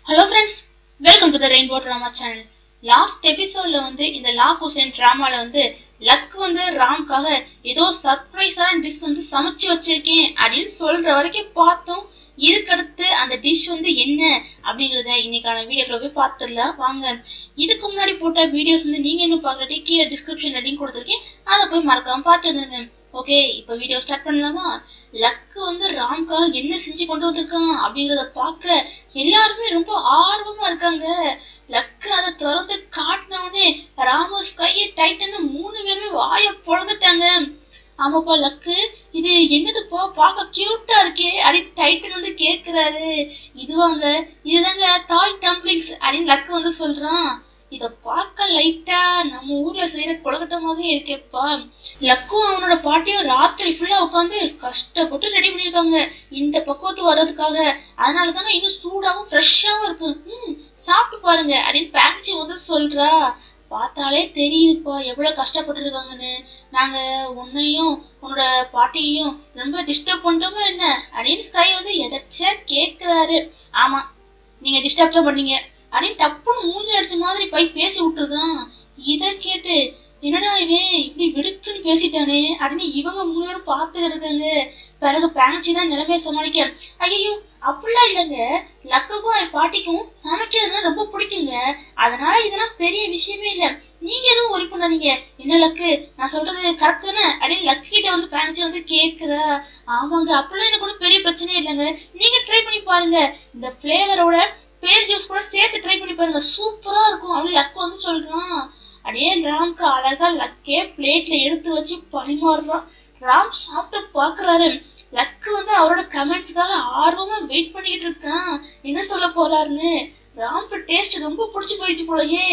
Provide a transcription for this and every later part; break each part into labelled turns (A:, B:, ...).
A: hello friends welcome to the rainbow drama channel last எபிசோட்ல வந்து இந்த லா ஹுசேன் ட்ராமால வந்து லக் வந்து ராம்காக ஏதோ சர்ப்ரைஸான டிஷ் வந்து சமைச்சு வச்சிருக்கேன் அப்படின்னு சொல்ற வரைக்கும் பார்த்தோம் இதுக்கடுத்து அந்த டிஷ் வந்து என்ன அப்படிங்கறத இன்னைக்கான வீடியோக்குள்ள போய் பார்த்துடலாம் வாங்க இதுக்கு முன்னாடி போட்ட வீடியோஸ் வந்து நீங்க இன்னும் பார்க்கலாட்டி கீழே டிஸ்கிரிப்ஷன்ல லிங்க் கொடுத்துருக்கேன் அதை போய் மறக்காம பார்த்து வந்துருங்க ஓகே இப்போ வீடியோ ஸ்டார்ட் பண்ணலாமா லக்கு வந்து ராம்காக என்ன செஞ்சு கொண்டு வந்திருக்கான் அப்படிங்கறத பார்க்க எல்லாருமே ரொம்ப ஆர்வமா இருக்காங்க லக்கு அதை திறந்து காட்டினவுடனே ராமஸ் கையை டைட்டன்னு மூணு பேருமே வாய பொழந்துட்டாங்க ஆமாப்பா லக்கு இது என்னதுப்பா பார்க்க கியூட்டா இருக்கே அப்படின்னு டைட்டன் வந்து கேக்குறாரு இதுவாங்க இதுதாங்க தாய் டம்ப்ளிங்ஸ் அப்படின்னு லக்கு வந்து சொல்றான் இத பார்க்க லைட்டா நம்ம ஊர்ல செய்யற கொலக்கட்டை மாதிரி இருக்கேப்பா லக்கும் அவனோட பாட்டியும் ராத்திரி ஃபுல்லா உட்காந்து கஷ்டப்பட்டு ரெடி பண்ணிருக்காங்க இந்த பக்குவத்து வர்றதுக்காக அதனால தாங்க இன்னும் சூடாவும் ஃப்ரெஷ்ஷாவும் இருக்கு ம் சாப்பிட்டு பாருங்க அப்படின்னு பேக்ஜி வந்து சொல்றா பார்த்தாலே தெரியுதுப்பா எவ்வளவு கஷ்டப்பட்டுருக்காங்கன்னு நாங்க உன்னையும் உன்னோட பாட்டியையும் ரொம்ப டிஸ்டர்ப் பண்ணிட்டோமோ என்ன அப்படின்னு ஸ்கை வந்து எதர்ச்சியா கேக்குறாரு ஆமா நீங்க டிஸ்டர்ப் தான் பண்ணீங்க அப்படின்னு டப்புன்னு மூஞ்சி அடிச்ச மாதிரி போய் பேசி விட்டுருதான் இத கேட்டு என்னடா இவன் இப்படி விடுக்குன்னு பேசிட்டானே அப்படின்னு இவங்க மூணு பேரும் பார்த்துட்டு இருக்காங்க பிறகு பேங்சி தான் நிலைமையை சமாளிக்க ஐயோ அப்படிலாம் இல்லைங்க லக்குக்கும் என் பாட்டிக்கும் சமைக்கிறதுனா ரொம்ப பிடிக்குங்க அதனால இதெல்லாம் பெரிய விஷயமே இல்லை நீங்க எதுவும் ஒரி பண்ணாதீங்க என்ன லக்கு நான் சொல்றது கரெக்ட் தானே அப்படின்னு லக்கு கிட்ட வந்து பேங்சி வந்து கேக்குறா ஆமாங்க அப்படிலாம் எனக்கு ஒன்றும் பெரிய பிரச்சனையே இல்லைங்க நீங்க ட்ரை பண்ணி பாருங்க இந்த பிளேவரோட பேர் ஜூஸ் கூட சேர்த்து ட்ரை பண்ணி பாருங்க சூப்பரா இருக்கும் அப்படின்னு லக்கு வந்து சொல்றான் அப்படியே ராம்க்கு அழகா லக்கே பிளேட்ல எடுத்து வச்சு பரிமாறுறான் ராம் சாப்பிட்டு பாக்குறாரு லக்கு வந்து அவரோட கமெண்ட்ஸ்க்காக ஆர்வமா வெயிட் பண்ணிட்டு இருக்கான் என்ன சொல்ல போறாருன்னு ராம்க்கு டேஸ்ட் ரொம்ப பிடிச்சு போயிடுச்சு போலயே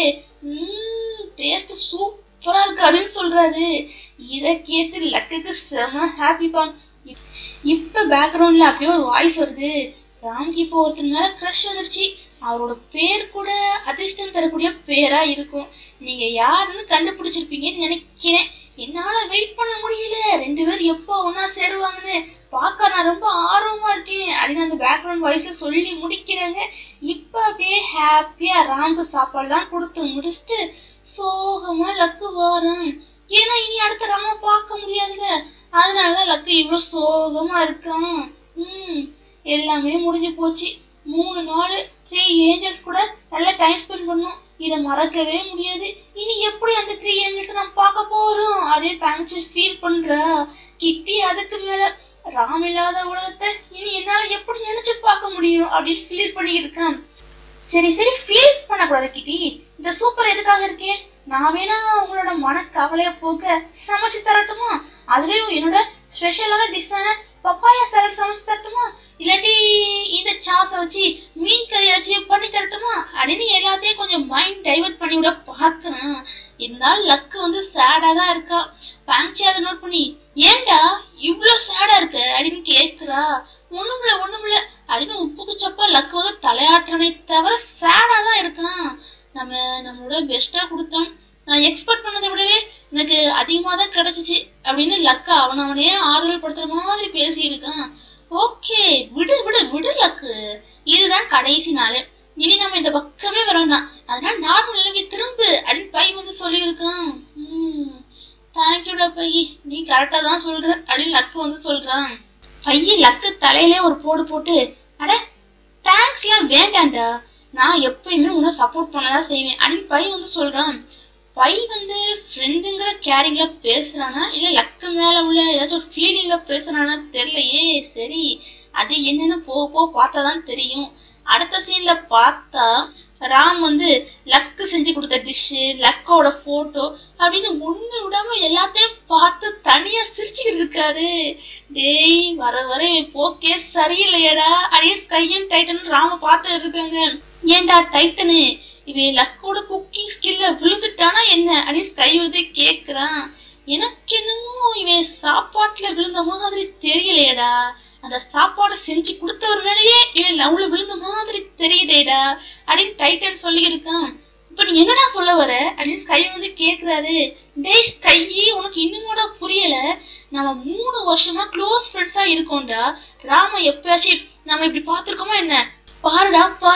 A: உம் டேஸ்ட் சூப்பரா இருக்கு அப்படின்னு சொல்றாரு இத கேட்டு லக்குக்கு செம ஹாப்பிப்பா இப்ப பேக்ரவுண்ட்ல அப்படியே ஒரு வாய்ஸ் வருது ராம்க்கு இப்போ ஒருத்தர் மேல க்ரஷ் வந்துருச்சு அவரோட பேர் கூட அதிர்ஷ்டம் தரக்கூடிய பேரா இருக்கும் நீங்க யாருன்னு கண்டுபிடிச்சிருப்பீங்கன்னு நினைக்கிறேன் என்னால வெயிட் பண்ண முடியல ரெண்டு பேரும் எப்போ ஒன்னா சேருவாங்கன்னு பார்க்க நான் ரொம்ப ஆர்வமா இருக்கேன் அப்படின்னு அந்த பேக்ரவுண்ட் வாய்ஸ்ல சொல்லி முடிக்கிறாங்க இப்ப அப்படியே ஹாப்பியா ராம்க்கு சாப்பாடுலாம் கொடுத்து முடிச்சுட்டு சோகமா லக்கு வாரம் ஏன்னா இனி அடுத்த ராம பார்க்க முடியாதுல்ல அதனாலதான் லக்கு இவ்வளவு சோகமா இருக்கான் உம் எல்லாமே முடிஞ்சு போச்சு மூணு நாள் த்ரீ ஏஞ்சல்ஸ் கூட நல்ல டைம் ஸ்பெண்ட் பண்ணோம் இதை மறக்கவே முடியாது இனி எப்படி அந்த த்ரீ ஏஞ்சல்ஸ் நம்ம பார்க்க போறோம் அப்படின்னு தங்கச்சி ஃபீல் பண்றா கிட்டி அதுக்கு மேல ராம் இல்லாத உலகத்தை இனி என்னால எப்படி நினைச்சு பார்க்க முடியும் அப்படின்னு ஃபீல் பண்ணிட்டு இருக்கான் சரி சரி ஃபீல் பண்ணக்கூடாது கிட்டி இந்த சூப்பர் எதுக்காக இருக்கேன் நான் வேணா உங்களோட மன கவலைய போக்க சமைச்சு தரட்டுமா அதுலயும் என்னோட ஸ்பெஷலான டிஷ்ஷான பப்பாயா சாலட் சமைச்சு தரட்டுமா இல்லாட்டி இந்த சாஸ வச்சு மீன் கறி ஏதாச்சும் பண்ணி தரட்டுமா அப்படின்னு எல்லாத்தையும் கொஞ்சம் மைண்ட் டைவர்ட் பண்ணி விட பாக்குறேன் இருந்தாலும் லக்கு வந்து சேடா தான் இருக்கா பேங்க்சி அதை நோட் பண்ணி ஏன்டா இவ்ளோ சேடா இருக்க அப்படின்னு கேக்குறா ஒண்ணுமில்ல ஒண்ணுமில்ல அப்படின்னு உப்புக்கு சப்பா லக்கு வந்து தலையாட்டுறனே தவிர சேடா தான் இருக்கான் நம்ம நம்மளோட பெஸ்டா கொடுத்தோம் நான் எக்ஸ்பெக்ட் பண்ணதை விடவே எனக்கு அதிகமா தான் கிடைச்சிச்சு அப்படின்னு லக்க அவன் அவனே ஆறுதல் படுத்துற மாதிரி பேசி இருக்கான் ஓகே விடு விடு விடு லக்கு இதுதான் கடைசி நாள் இனி நம்ம இந்த பக்கமே வரணும் அதனால நார்மல் நிலைமை திரும்பு அப்படின்னு பை வந்து சொல்லியிருக்கான் உம் தேங்க்யூடா பை நீ கரெக்டா தான் சொல்ற அப்படின்னு லக்கு வந்து சொல்றான் பைய லக்கு தலையிலே ஒரு போடு போட்டு அட தேங்க்ஸ் எல்லாம் வேண்டாம்டா நான் எப்பயுமே உன்னை சப்போர்ட் பண்ணதான் செய்வேன் அப்படின்னு பை வந்து சொல்றான் பை வந்து ஃப்ரெண்டுங்கிற கேரிங்ல பேசுறானா இல்ல லக்கு மேல உள்ள ஏதாச்சும் ஒரு ஃபீலிங்ல பேசுறானா தெரியலையே சரி அது என்னன்னு போக போக பார்த்தாதான் தெரியும் அடுத்த சீன்ல பார்த்தா ராம் வந்து லக்கு செஞ்சு கொடுத்த டிஷ்ஷு லக்கோட போட்டோ அப்படின்னு ஒண்ணு விடாம எல்லாத்தையும் பார்த்து தனியா சிரிச்சுக்கிட்டு இருக்காரு டேய் வர வர இவன் போக்கே சரியில்லையடா அப்படியே ஸ்கையும் டைட்டன் ராம பார்த்து இருக்காங்க ஏன்டா டைட்டனு இவன் லக்கோட குக்கிங் ஸ்கில்ல விழுந்துட்டானா என்ன அப்படின்னு ஸ்கை வந்து கேக்குறான் எனக்கு என்னமோ இவன் சாப்பாட்டுல விழுந்த மாதிரி தெரியலையடா அந்த சாப்பாடை செஞ்சு கொடுத்தவர் மேலேயே இவன் லவ்ல விழுந்த மாதிரி தெரியுதேடா அப்படின்னு டைட்டன் சொல்லி இருக்கான் இப்ப நீ என்னடா சொல்ல வர அப்படின்னு ஸ்கை வந்து கேக்குறாரு டேய் ஸ்கை உனக்கு இன்னுமோட புரியல நம்ம மூணு வருஷமா க்ளோஸ் ஃப்ரெண்ட்ஸா இருக்கோம்டா ராம எப்பயாச்சும் நம்ம இப்படி பாத்துருக்கோமா என்ன பாருடா பாரு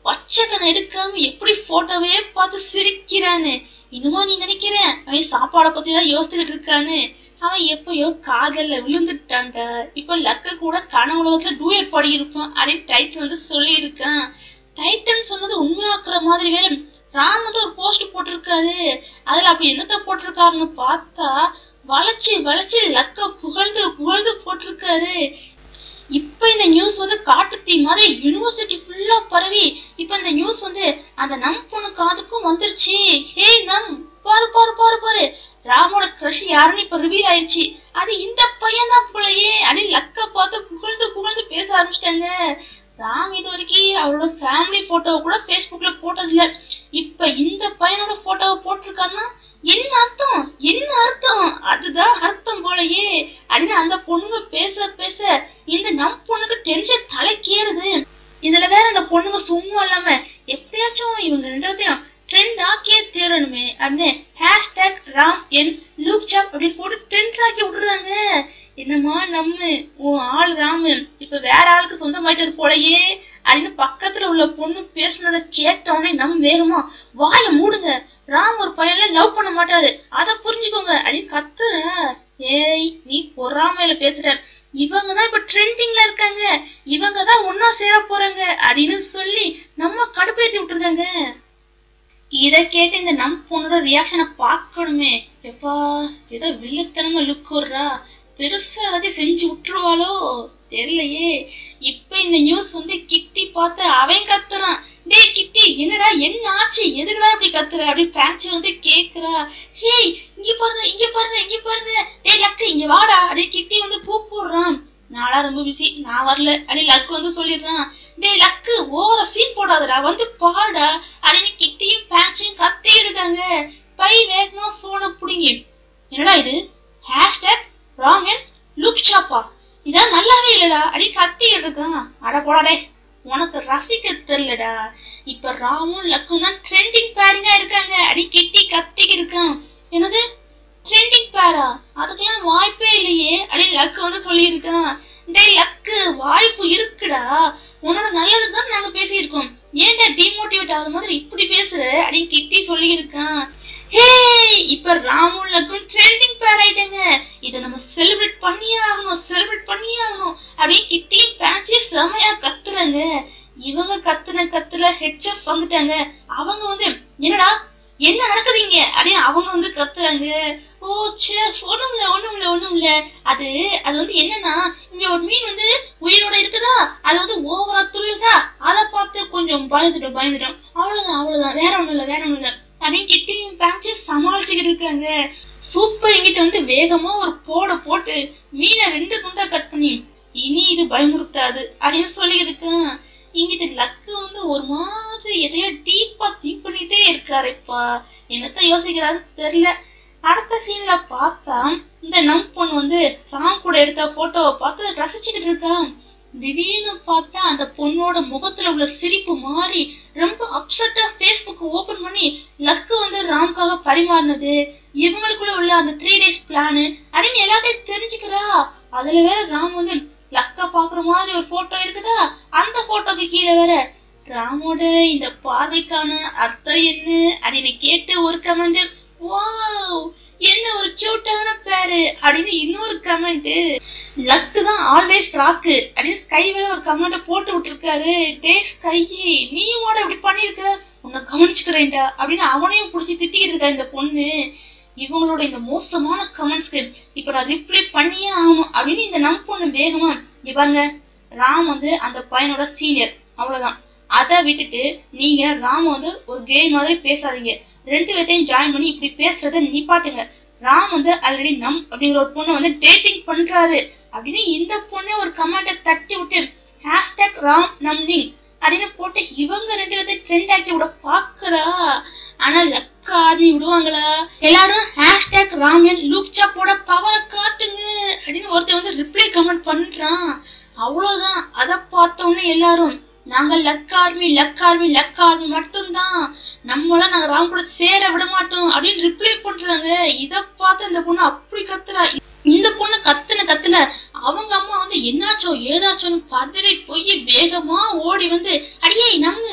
A: பச்சைக்கனை எடுக்காம எப்படி போட்டோவே பார்த்து சிரிக்கிறான்னு இன்னுமா நீ நினைக்கிற அவன் சாப்பாட பத்தி தான் யோசிச்சுக்கிட்டு இருக்கான்னு அவன் எப்பயோ காதல்ல விழுந்துட்டான்டா இப்ப லக்க கூட கனவு உலகத்துல டூயட் பாடி இருப்பான் அப்படின்னு டைட்டன் வந்து சொல்லி இருக்கான் டைட்டன் சொன்னது உண்மையாக்குற மாதிரி வேற ராம் வந்து ஒரு போஸ்ட் போட்டிருக்காரு அதுல அப்படி என்னத்த போட்டிருக்காருன்னு பார்த்தா வளைச்சு வளைச்சு லக்க புகழ்ந்து புகழ்ந்து போட்டிருக்காரு இப்ப இந்த நியூஸ் வந்து காட்டுத்தீ மாதிரி யூனிவர்சிட்டி ஃபுல்லா பரவி இப்ப இந்த நியூஸ் வந்து அந்த நம் பொண்ணு காதுக்கும் வந்துருச்சு ஏய் நம் பாரு பாரு பாரு பாரு ராமோட கிரஷ் யாருன்னு இப்ப ரிவீல் ஆயிடுச்சு அது இந்த பையன் தான் போலயே அப்படின்னு லக்க பார்த்து புகழ்ந்து புகழ்ந்து பேச ஆரம்பிச்சிட்டாங்க ராம் இது வரைக்கும் அவரோட ஃபேமிலி போட்டோவை கூட ஃபேஸ்புக்ல போட்டதில்ல இப்ப இந்த பையனோட போட்டோவை போட்டிருக்காருன்னா என்ன அர்த்தம் என்ன அர்த்தம் அதுதான் அர்த்தம் போலயே அப்படின்னு அந்த பொண்ணுங்க பேச பேச இந்த நம் பொண்ணுக்கு டென்ஷன் தலைக்கேறுது இதுல வேற அந்த பொண்ணுங்க சும்மா இல்லாம எப்படியாச்சும் இவங்க ரெண்டாவதையும் ட்ரெண்ட் ஆக்கியே தேரணுமே அப்படின்னு ஹேஷ்டேக் ராம் என் லூக் சாப் அப்படின்னு போட்டு ட்ரெண்ட் ஆக்கி விட்டுறாங்க என்னமா நம்ம உன் ஆள் ராமு இப்ப வேற ஆளுக்கு சொந்தமாயிட்டு போலயே அப்படின்னு பக்கத்துல உள்ள பொண்ணு பேசுனதை கேட்டவனே நம்ம வேகமா வாய மூடுங்க ராம் ஒரு பையன்ல லவ் பண்ண மாட்டாரு அத புரிஞ்சுக்கோங்க அப்படின்னு கத்துற ஏய் நீ பொறாமையில பேசுற இவங்க தான் இப்ப ட்ரெண்டிங்ல இருக்காங்க இவங்க தான் ஒன்னா சேர போறாங்க அப்படின்னு சொல்லி நம்ம கடுப்பேத்தி விட்டுருக்காங்க இத கேட்டு இந்த நம் பொண்ணோட ரியாக்ஷனை பார்க்கணுமே எப்பா ஏதோ வில்லத்தனமா லுக் விடுறா பெருசா ஏதாச்சும் செஞ்சு விட்டுருவாளோ தெரியலையே இப்ப இந்த நியூஸ் வந்து கிட்டி பார்த்து அவன் கத்துறான் டேய் கிட்டி என்னடா என்ன ஆச்சு எதுக்குடா இப்படி கத்துற அப்படி பேட்ச் வந்து கேக்குறா ஹேய் இங்க பாருங்க இங்க பாருங்க இங்க பாருங்க டேய் லக்கு இங்க வாடா அப்படி கிட்டி வந்து கூப்பிடுறான் நாளா ரொம்ப பிஸி நான் வரல அப்படி லக்கு வந்து சொல்லிடுறான் டேய் லக்கு ஓவர சீன் போடாதடா வந்து பாருடா அப்படின்னு கிட்டியும் பேட்சையும் கத்தி இருக்காங்க பை வேகமா போன புடிங்கி என்னடா இது ஹேஷ்டேக் ராமன் லுக் ஷாப்பா இதான் நல்லாவே இல்லடா அடி கத்திக்கிட்டு இருக்கான் அட போடாடே உனக்கு ரசிக்க தெரியலடா இப்ப ராமும் லக்கும் தான் ட்ரெண்டிங் பேரிங்கா இருக்காங்க அடி கெட்டி கத்திக்கு இருக்கான் என்னது ட்ரெண்டிங் பேரா அதுக்கெல்லாம் வாய்ப்பே இல்லையே அடி லக்கு வந்து சொல்லியிருக்கான் டேய் லக்கு வாய்ப்பு இருக்குடா உன்னோட நல்லதுக்கு தான் நாங்க பேசியிருக்கோம் ஏன்டா டிமோட்டிவேட் ஆகுற மாதிரி இப்படி பேசுற அப்படின்னு கிட்டி சொல்லியிருக்கான் ஹே இப்ப ராமும் லக்கும் ட்ரெண்டிங் பேர் ஆயிட்டாங்க இத நம்ம செலிப்ரேட் பண்ணியே ஆகணும் செலிப்ரேட் பண்ணியே ஆகணும் அப்படின்னு கிட்டியும் பேச்சு செமையா கத்துறாங்க இவங்க கத்துன கத்துல ஹெட்சப் வந்துட்டாங்க அவங்க வந்து என்னடா என்ன நடக்குதுங்க அப்படின்னு அவங்க வந்து கத்துறாங்க ஓ சே ஒண்ணும் இல்ல ஒண்ணும் இல்ல ஒண்ணும் இல்ல அது அது வந்து என்னன்னா இங்க ஒரு மீன் வந்து உயிரோட இருக்குதா அது வந்து ஓவரா துள்ளுதா அதை பார்த்து கொஞ்சம் பயந்துட்டோம் பயந்துட்டோம் அவ்வளவுதான் அவ்வளவுதான் வேற ஒண்ணும் இல்ல வேற ஒண்ணும் இல்ல அப்படின்னு கிட்டியும் பேச்சு சமாளிச்சுக்கிட்டு இருக்காங்க சூப்பர் இங்கிட்ட வந்து வேகமா ஒரு போட போட்டு மீனை ரெண்டு துண்டா கட் பண்ணி இனி இது பயமுறுத்தாது அப்படின்னு சொல்லியிருக்கான் இங்கிட்ட லக்கு வந்து ஒரு மாதிரி எதையோ டீப்பா திங்க் பண்ணிட்டே இருக்காருப்பா என்னத்த யோசிக்கிறாருன்னு தெரியல அடுத்த சீன்ல பார்த்தா இந்த நம் பொண்ணு வந்து ராம் கூட எடுத்த போட்டோவை பார்த்து ரசிச்சுக்கிட்டு இருக்கான் திடீர்னு பார்த்தா அந்த பொண்ணோட முகத்துல உள்ள சிரிப்பு மாறி ரொம்ப அப்செட்டா ஃபேஸ்புக் ஓபன் பண்ணி லக்கு வந்து ராம்காக பரிமாறினது இவங்களுக்குள்ள உள்ள அந்த த்ரீ டேஸ் பிளானு அப்படின்னு எல்லாத்தையும் தெரிஞ்சுக்கிறா அதுல வேற ராம் வந்து லக்க பாக்குற மாதிரி ஒரு போட்டோ இருக்குதா அந்த போட்டோக்கு கீழே வேற ராமோட இந்த பார்வைக்கான அர்த்தம் என்ன அப்படின்னு கேட்டு ஒரு கமெண்ட் வாவ் என்ன ஒரு கியூட்டான பேரு அப்படின்னு இன்னொரு கமெண்ட் லக்கு தான் ஆல்வேஸ் ராக்கு அப்படின்னு ஸ்கை வேற ஒரு கமெண்ட் போட்டு விட்டுருக்காரு டே ஸ்கை நீ கூட இப்படி பண்ணிருக்க உன்னை கவனிச்சுக்கிறேன்டா அப்படின்னு அவனையும் புடிச்சு திட்டிக்கிட்டு இருக்கா இந்த பொண்ணு இவங்களோட இந்த மோசமான கமெண்ட்ஸ்க்கு இப்ப நான் ரிப்ளை பண்ணியே ஆகணும் அப்படின்னு இந்த நம் பொண்ணு வேகமா இங்க பாருங்க ராம் வந்து அந்த பையனோட சீனியர் அவ்வளவுதான் அதை விட்டுட்டு நீங்க ராம் வந்து ஒரு கே மாதிரி பேசாதீங்க ரெண்டு பேர்த்தையும் ஜாயின் பண்ணி இப்படி பேசுறத நிப்பாட்டுங்க ராம் வந்து ஆல்ரெடி நம் அப்படிங்கிற ஒரு பொண்ணை வந்து டேட்டிங் பண்றாரு அப்படின்னு இந்த பொண்ணை ஒரு கமெண்ட்டை தட்டி விட்டு ஹேஷ்டேக் ராம் நம்னிங் அப்படின்னு போட்டு இவங்க ரெண்டு பேர்த்தையும் ட்ரெண்ட் ஆக்கி விட பாக்குறா ஆனா லக்க ஆர்மி விடுவாங்களா எல்லாரும் ஹேஷ்டேக் ராமியன் லூப்சா போட பவரை காட்டுங்க அப்படின்னு ஒருத்தன் வந்து ரிப்ளை கமெண்ட் பண்றான் அவ்வளவுதான் அதை பார்த்தோன்னே எல்லாரும் நாங்க luck army luck army luck army மட்டும்தான் நம்மளாம் நாங்க ராம் கூட சேர விட மாட்டோம் அப்படின்னு ரிப்ளை பண்றாங்க இத பார்த்து இந்த பொண்ணு அப்படி கத்துறா இந்த பொண்ணு கத்துன கத்துல அவங்க அம்மா வந்து என்னாச்சோ ஏதாச்சோன்னு பதறி போய் வேகமா ஓடி வந்து அடியே நம்ம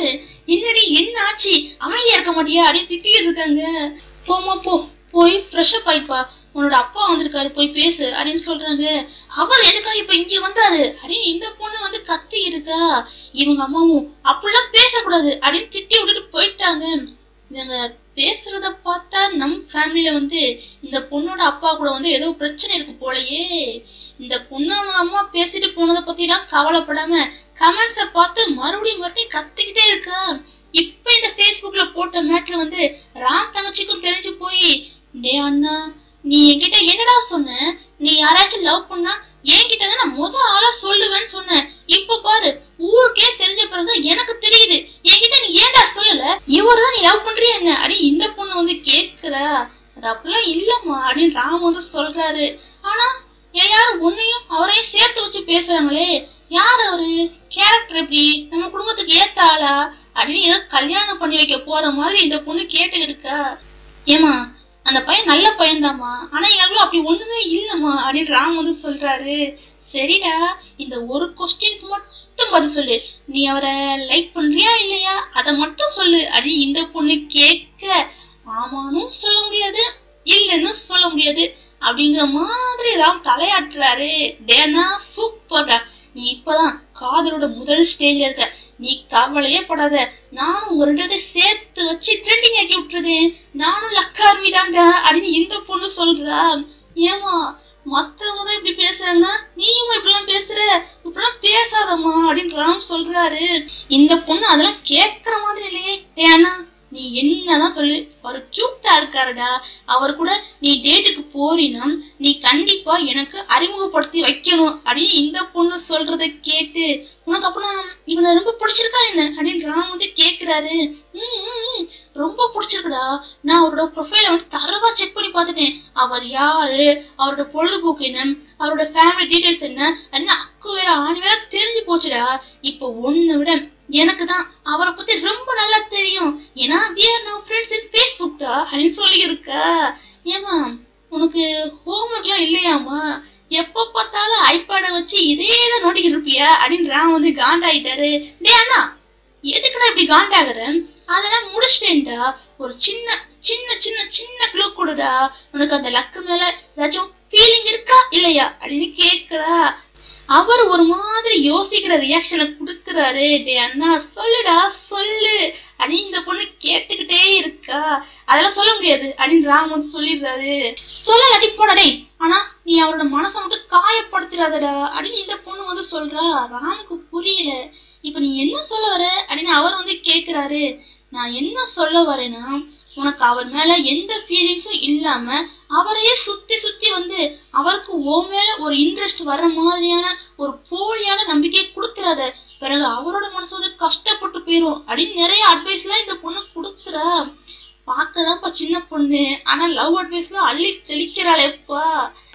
A: என்னடி என்ன ஆச்சு அமைதியா இருக்க மாட்டியா அப்படின்னு திட்டிட்டு இருக்காங்க போமா போ போய் ஃப்ரெஷ் அப் ஆயிப்பா உன்னோட அப்பா வந்திருக்காரு போய் பேசு அப்படின்னு சொல்றாங்க அவர் எதுக்கா இப்ப இங்க வந்தாரு அப்படின்னு இந்த பொண்ணு வந்து கத்தி இருக்கா இவங்க அம்மாவும் அப்படிலாம் பேசக்கூடாது அப்படின்னு திட்டி விட்டுட்டு போயிட்டாங்க இவங்க பேசுறத பார்த்தா நம் ஃபேமிலில வந்து இந்த பொண்ணோட அப்பா கூட வந்து ஏதோ பிரச்சனை இருக்கு போலயே இந்த பொண்ணு அவங்க அம்மா பேசிட்டு போனதை பத்தி எல்லாம் கவலைப்படாம கமெண்ட்ஸ பார்த்து மறுபடியும் மறுபடியும் கத்திக்கிட்டே இருக்கா இப்ப இந்த Facebookல போட்ட மேட்ல வந்து ராம் தங்கச்சிக்கும் தெரிஞ்சு போய் டே அண்ணா நீ என்கிட்ட என்னடா சொன்ன நீ யாராச்சும் லவ் பண்ணா என்கிட்ட தான் நான் முத ஆளா சொல்லுவேன்னு சொன்னேன் இப்ப பாரு ஊருக்கே தெரிஞ்ச பிறகு எனக்கு தெரியுது என்கிட்ட நீ ஏன்டா சொல்லல இவரு தான் நீ லவ் பண்றியா என்ன அடி இந்த பொண்ணு வந்து கேக்குறா அது அப்படிலாம் இல்லம்மா அப்படின்னு ராம் வந்து சொல்றாரு ஆனா எல்லாரும் உன்னையும் அவரையும் சேர்த்து வச்சு பேசுறாங்களே யார் அவரு கேரக்டர் எப்படி நம்ம குடும்பத்துக்கு ஏத்த ஆளா அப்படின்னு ஏதோ கல்யாணம் பண்ணி வைக்க போற மாதிரி இந்த பொண்ணு கேட்டுக்கிட்டு இருக்கா ஏமா அந்த பையன் நல்ல பையன்தாம்மா ஆனா எவ்வளவு அப்படி ஒண்ணுமே இல்லம்மா அப்படின்னு ராம் வந்து சொல்றாரு சரிடா இந்த ஒரு கொஸ்டினுக்கு மட்டும் பதில் சொல்லு நீ அவரை லைக் பண்றியா இல்லையா அத மட்டும் சொல்லு அப்படின்னு இந்த பொண்ணு கேட்க ஆமானும் சொல்ல முடியாது இல்லைன்னு சொல்ல முடியாது அப்படிங்கிற மாதிரி ராம் தலையாட்டுறாரு டேனா சூப்பர்டா நீ இப்பதான் காதலோட முதல் ஸ்டேஜ்ல இருக்க நீ கவலையே படாத நானும் உங்க ரெண்டு பேரையும் சேர்த்து வச்சு ட்ரெண்டிங் ஆக்கி விட்டுறது நானும் லக்கார்மி தான்டா அப்படின்னு இந்த பொண்ணு சொல்றா ஏமா மத்தவங்க தான் இப்படி பேசுறாங்க நீயும் இப்படிலாம் பேசுற இப்படிலாம் பேசாதம்மா அப்படின்னு ராம் சொல்றாரு இந்த பொண்ணு அதெல்லாம் கேக்குற மாதிரி இல்லையே ஏன்னா நீ என்னதான் சொல்லு அவர் கியூட்டா இருக்காருடா அவர் கூட நீ டேட்டுக்கு போறினா நீ கண்டிப்பா எனக்கு அறிமுகப்படுத்தி வைக்கணும் அப்படின்னு இந்த பொண்ணு சொல்றத கேட்டு உனக்கு அப்புறம் இவனை ரொம்ப பிடிச்சிருக்கா என்ன அப்படின்னு ராம் வந்து கேக்குறாரு "ம், ம், ம், ரொம்ப பிடிச்சிருக்குடா நான் அவரோட ப்ரொஃபைல வந்து தரவா செக் பண்ணி பார்த்துட்டேன் அவர் யாரு அவரோட பொழுதுபோக்கு என்ன அவரோட ஃபேமிலி டீடைல்ஸ் என்ன என்ன அக்கு வேற ஆணி வேற தெரிஞ்சு போச்சுடா இப்போ ஒண்ணு விட எனக்கு தான் அவரை பத்தி ரொம்ப நல்லா தெரியும் ஏன்னா we are now friends in Facebook டா அப்படின்னு சொல்லி இருக்கா ஏமா உனக்கு ஹோம்ஒர்க்லாம் இல்லையாமா எப்ப பார்த்தாலும் ஐபேட வச்சு இதே தான் நோட்டிக்கிட்டு இருப்பியா அப்படின்னு ராம் வந்து காண்டாயிட்டாரு டே அண்ணா எதுக்குடா இப்படி காண்டாகுற அதெல்லாம் முடிச்சிட்டேன்டா ஒரு சின்ன சின்ன சின்ன சின்ன க்ளூ கொடுடா உனக்கு அந்த லக்கு மேல ஏதாச்சும் ஃபீலிங் இருக்கா இல்லையா அப்படின்னு கேக்குறா அவர் ஒரு மாதிரி யோசிக்கிற ரியாக்ஷனை கொடுக்கறாரு டே அண்ணா சொல்லுடா சொல்லு அப்படின்னு இந்த பொண்ணு கேட்டுக்கிட்டே இருக்கா அதெல்லாம் சொல்ல முடியாது அப்படின்னு ராம் வந்து சொல்லிடுறாரு சொல்லலாட்டி போடா டேய் ஆனா நீ அவரோட மனசை மட்டும் காயப்படுத்திடாதடா அப்படின்னு இந்த பொண்ணு வந்து சொல்றா ராமுக்கு புரியல இப்ப நீ என்ன சொல்ல வர அப்படின்னு அவர் வந்து கேக்குறாரு நான் என்ன சொல்ல வரேன்னா உனக்கு அவர் மேல எந்த ஃபீலிங்ஸும் இல்லாம அவரையே சுத்தி சுத்தி வந்து அவருக்கு ஓ மேல ஒரு இன்ட்ரெஸ்ட் வர்ற மாதிரியான ஒரு போலியான நம்பிக்கை கொடுத்துறாத பிறகு அவரோட மனசு வந்து கஷ்டப்பட்டு போயிரும் அப்படின்னு நிறைய அட்வைஸ் எல்லாம் இந்த பொண்ணு கொடுக்குறா பார்க்கதான்ப்பா சின்ன பொண்ணு ஆனா லவ் அட்வைஸ்லாம் அள்ளி தெளிக்கிறாளேப்பா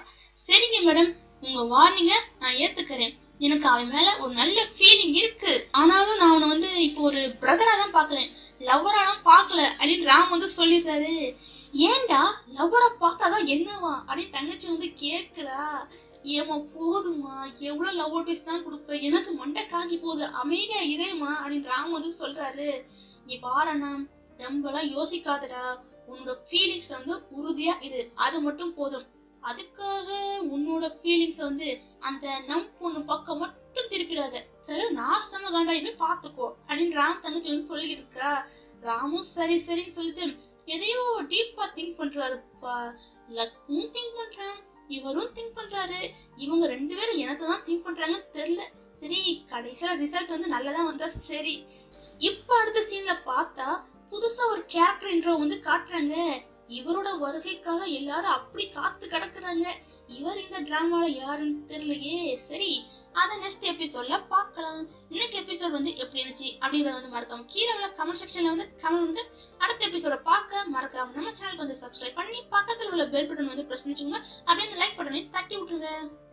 A: சரிங்க மேடம் உங்க வார்னிங்க நான் ஏத்துக்கிறேன் எனக்கு அவன் மேல ஒரு நல்ல ஃபீலிங் இருக்கு ஆனாலும் நான் அவனை வந்து இப்போ ஒரு பிரதரா தான் பாக்குறேன் லவ்வராலாம் பார்க்கல அப்படின்னு ராம் வந்து சொல்லிடுறாரு ஏன்டா லவ்வரை பார்த்தாதான் என்னவா அப்படின்னு தங்கச்சி வந்து கேக்குறா ஏமா போதுமா எவ்வளவு லவ் அட்வைஸ் தான் கொடுப்ப எனக்கு மண்டை காஞ்சி போகுது அமைதியா இதேமா அப்படின்னு ராம் வந்து சொல்றாரு நீ பாருண்ணா ரொம்பலாம் யோசிக்காதடா உன்னோட ஃபீலிங்ஸ் வந்து உறுதியா இது அது மட்டும் போதும் அதுக்காக உன்னோட ஃபீலிங்ஸ் வந்து அந்த நம் பொண்ணு பக்கம் மட்டும் திருப்பிடாத வெறும் நாசம காண்டாயுமே பாத்துக்கோ அப்படின்னு ராம் தங்கச்சி வந்து சொல்லி இருக்கா ராமும் சரி சரின்னு சொல்லிட்டு எதையோ டீப்பா திங்க் பண்றாருப்பா லக்கும் திங்க் பண்றான் இவரும் திங்க் பண்றாரு இவங்க ரெண்டு பேரும் எனக்கு தான் திங்க் பண்றாங்கன்னு தெரியல சரி கடைசியில ரிசல்ட் வந்து நல்லதா வந்தா சரி இப்ப அடுத்த சீன்ல பார்த்தா புதுசா ஒரு கேரக்டர் இன்ட்ரோ வந்து காட்டுறாங்க இவரோட வருகைக்காக எல்லாரும் அப்படி காத்து கிடக்குறாங்க இவர் இந்த டிராமால யாருன்னு தெரியலையே சரி அத நெக்ஸ்ட் எபிசோட்ல பார்க்கலாம் இன்னைக்கு எபிசோட் வந்து எப்படி இருந்துச்சு அப்படிங்கறத வந்து மறக்காம கீழே உள்ள கமெண்ட் செக்ஷன்ல வந்து கமெண்ட் வந்து அடுத்த எபிசோட பார்க்க மறக்காம நம்ம சேனலுக்கு வந்து சப்ஸ்கிரைப் பண்ணி பக்கத்துல உள்ள பெல் பட்டன் வந்து பிரஸ் பண்ணிச்சுங்க அப்படியே அந்த லைக் பட்டனை தட்டி விட்டுருங்க